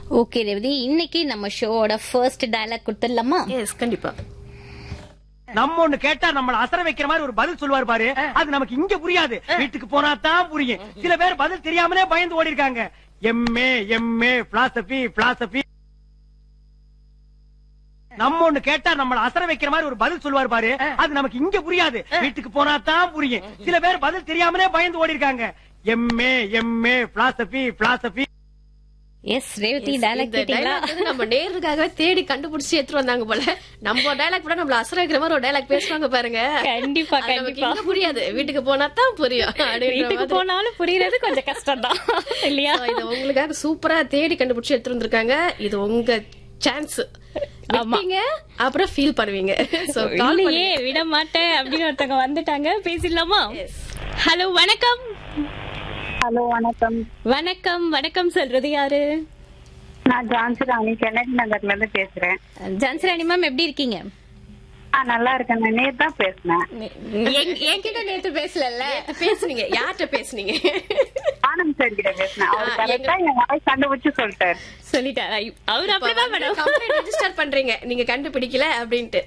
Okay Revathi இன்னைக்கு நம்ம ஷோவோட ஃபர்ஸ்ட் டயலாக் கொடுத்துடலாமா எஸ் கண்டிப்பா நம்ம ஒண்ணு கேட்டா நம்மள அசர வைக்கிற மாதிரி ஒரு பதில் சொல்லுவார் பாரு அது நமக்கு இங்க புரியாது வீட்டுக்கு போனா தான் புரியும் சில பேர் பதில் தெரியாமலே பயந்து ஓடி இருக்காங்க எம்ஏ எம்ஏ பிலாசபி பிலாசபி நம்ம ஒண்ணு கேட்டா நம்மள அசர வைக்கிற மாதிரி ஒரு பதில் சொல்லுவார் பாரு அது நமக்கு இங்க புரியாது வீட்டுக்கு போனா தான் புரியும் சில பேர் பதில் தெரியாமலே பயந்து ஓடி இருக்காங்க MA MA philosophy philosophy yes Revathi dialogue இந்த கேட்டீங்களா dialogue வந்து நம்ம நேருக்காகவே தேடி கண்டுபிடிச்சு எடுத்துட்டு வந்தாங்க போல நம்ம டைலாக் கூட நம்மள அசர வைக்கிற மாதிரி ஒரு டைலாக் பேசுவாங்க பாருங்க கண்டிப்பா அது நமக்கு கண்டிப்பா இங்க புரியாது வீட்டுக்கு போனா தான் புரியும் அப்படின்ற வீட்டுக்கு மாதிரி. போனாலும் புரியறது கொஞ்சம் கஷ்டம் தான் இல்லையா So, இது உங்களுக்காக சூப்பரா தேடி கண்டுபிடிச்சு எடுத்துட்டு வந்திருக்காங்க இது உங்க சான்ஸ் விட்டீங்க அப்புறம் ஃபீல் பண்ணுவீங்க சோ கால் இல்லையே விட மாட்டேன் அப்படின்னு ஒருத்தவங்க வந்துட்டாங்க பேசிடலாமா ஹலோ வணக்கம் ஹலோ வணக்கம் வணக்கம் வணக்கம் சொல்றது யாரு நான் ஜான்சி ராணி கென்னடி நகர்ல இருந்து பேசுறேன் ஜான்சிராணி மேம் எப்படி இருக்கீங்க ஆ நல்லா இருக்கேன் நான் நேத்து தான் பேசினேன் என்- என்கிட்ட நேத்து பேசல பேசுனீங்க யார்கிட்ட பேசுனீங்க ஆனந்த் சார் கிட்ட பேசினேன் அவர் கரெக்டா என் வாய்ஸ் கண்டுபிடிச்சு சொல்லிட்டாரு சொல்லிட்டாரா அவர் அப்படிதான் மேடம் கம்ப்ளைண்ட் ரெஜிஸ்டர் பண்றீங்க நீங்க கண்டுபிடிக்கல அப்படின்ட்டு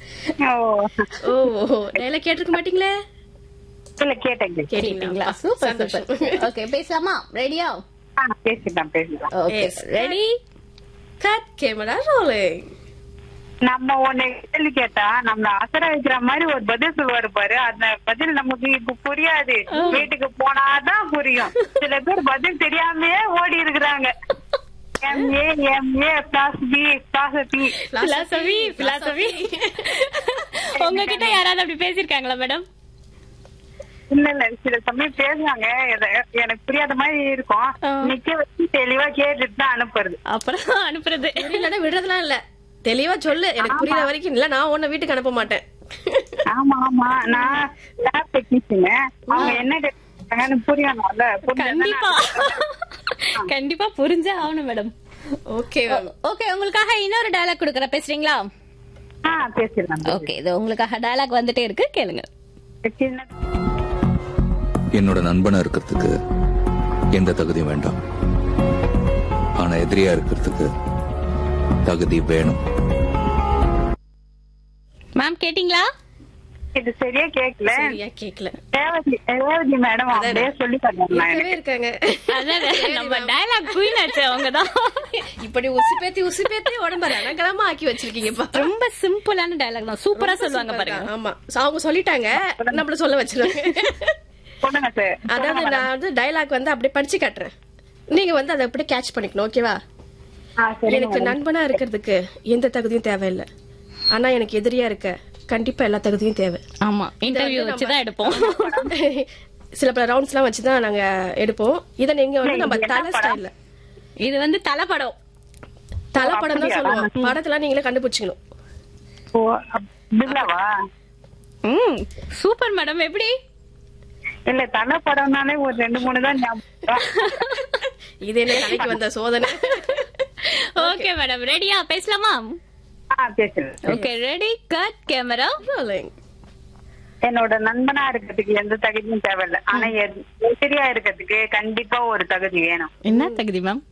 ஓ ஓ டைலாக் கேட்டிருக்க மாட்டீங்களே இல்ல கேட்டேன் கேட்டேன். கேட்டீங்களா சூப்பர் சூப்பர் ஓகே பேசலாமா ரெடியா ஆ பேசிட்டான் பேசிட்டான் okay Yes. Ready cut camera rolling நம்ம ஒண்ணு கேள்வி கேட்டா நம்ம அசர வைக்கிற மாதிரி ஒரு பதில் சொல்லுவாரு பாரு அந்த பதில் நமக்கு இப்ப புரியாது வீட்டுக்கு போனாதான் புரியும் சில பேர் பதில் தெரியாமயே ஓடி இருக்கிறாங்க எம்ஏ எம்ஏ பிளாஸ் பி பிளாஸ் பி பிலாசபி பிலாசபி உங்ககிட்ட யாராவது அப்படி பேசிருக்காங்களா மேடம் இல்ல இல்ல சில சமயம் பேசுவாங்க எத- எனக்கு புரியாத மாதிரி இருக்கும் ஆ. நிக்க வச்சு தெளிவா கேட்டுட்டு தான் அனுப்புறது அப்புறம் அனுப்புறது புரியலன்னா விடுறதுலாம் இல்ல தெளிவா சொல்லு எனக்கு புரியுற வரைக்கும் இல்ல நான் உன்னை வீட்டுக்கு அனுப்ப மாட்டேன் ஆமா ஆமா நான் லேப் டெக்னீஷியன் அவங்க என்ன கேட்டாங்கன்னு புரியணும்ல கண்டிப்பா கண்டிப்பா புரிஞ்சே ஆகணும் மேடம் ஓகே ஓகே உங்களுக்காக இன்னொரு டயலாக் கொடுக்கற பேசுறீங்களா ஆ பேசிடலாம் ஓகே இது உங்களுக்காக டயலாக் வந்துட்டே இருக்கு கேளுங்க சின்ன என்னோட நண்பனா இருக்கிறதுக்கு எந்த தகுதியும் வேண்டாம் ஆனா எதிரியா இருக்கிறதுக்கு தகுதி வேணும் மேம் கேட்டிங்களா இது சரியா கேக்கல சரியா கேக்கல ரேவதி ரேவதி மேடம் அப்படியே சொல்லி தரணும் இருக்கவே இருக்காங்க அதான் நம்ம டயலாக் குயின் ஆச்சு அவங்கதான் இப்படி உசுப்பேத்தி உசுப்பேத்தி உடம்ப ரணகலமா ஆக்கி வச்சிருக்கீங்கப்பா ரொம்ப சிம்பிளான டயலாக் தான் சூப்பரா சொல்லுவாங்க பாருங்க ஆமா So, அவங்க சொல்லிட்டாங்க நம்மள சொல்ல வச்சிருவாங்க சொல்லுங்க சார் அதாவது நான் வந்து டைலாக் வந்து அப்படியே படிச்சு காட்டுறேன் நீங்க வந்து அதை அப்படியே கேட்ச் பண்ணிக்கணும் ஓகேவா ஆ சரி எனக்கு நண்பனா இருக்கிறதுக்கு எந்த தகுதியும் தேவையில்லை ஆனா எனக்கு எதிரியா இருக்க கண்டிப்பா எல்லா தகுதியும் தேவை ஆமா இன்டர்வியூ வச்சுதான் எடுப்போம் சில பல ரவுண்ட்ஸ் எல்லாம் வச்சுதான் நாங்க எடுப்போம் இதை நீங்க வந்து நம்ம தலை ஸ்டைல்ல இது வந்து தலைப்படம் தலை படம் தான் சொல்லுவோம் படத்தெல்லாம் நீங்களே கண்டுபிடிச்சிக்கணும் ஓ அப்- பில்லாவா ம் சூப்பர் மேடம் எப்படி இல்ல தலை படம்னாலே ஒரு ரெண்டு மூணு தான் ஞாபகம் இது என்ன தலைக்கு வந்த சோதனை ஓகே மேடம் ரெடியா பேசலாமா ஆ பேசுறேன் okay ready cut camera Rolling. என்னோட நண்பனா இருக்கிறதுக்கு எந்த தகுதியும் தேவையில்ல ஆனா எத்- எதிரியா இருக்கிறதுக்கு கண்டிப்பா ஒரு தகுதி வேணும் என்ன தகுதி மேம்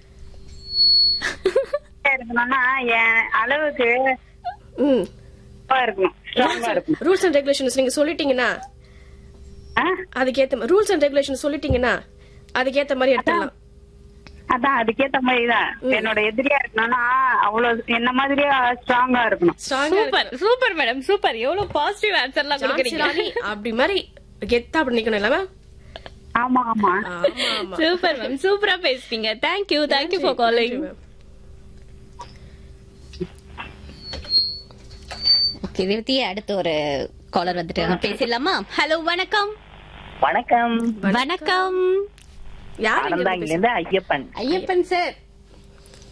எதிரியா இருக்கணும்னா என் அளவுக்கு ம் இதுவா இருக்கணும் ஸ்ட்ராங்கா இருக்கணும் ரூல்ஸ் அண்ட் ரெகுலேஷன்ஸ் நீங்க சொல்லிட்டீங்கன்னா ஆ? அதுக்கேத்த ரூல்ஸ் அண்ட் ரெகுலேஷன் சொல்லிட்டீங்கன்னா அதுக்கேத்த மாதிரி எடுத்துடலாம் அதான் அதுக்கேத்த மாதிரிதான் என்னோட எதிரியா இருக்கணும்னா அவ்வளவு என்ன மாதிரியே ஸ்ட்ராங்கா இருக்கணும் ஸ்ட்ராங்கா சூப்பர் சூப்பர் மேடம் சூப்பர் எவ்வளவு பாசிட்டிவ் ஆன்சர்லாம் கொடுக்குறீங்க அப்படி மாதிரி கெத்தா அப்படி நிக்கணும் இல்லாம ஆமா ஆமா ஆமா ஆமா சூப்பர் மேம் சூப்பரா பேசுறீங்க thank you thank you for calling okay Revathi அடுத்து ஒரு காலர் வந்துட்டு பேசிடலாமா ஹலோ வணக்கம் வணக்கம் வணக்கம் யார் இங்க அறந்தாங்கில இருந்து ஐயப்பன் ஐயப்பன் சார்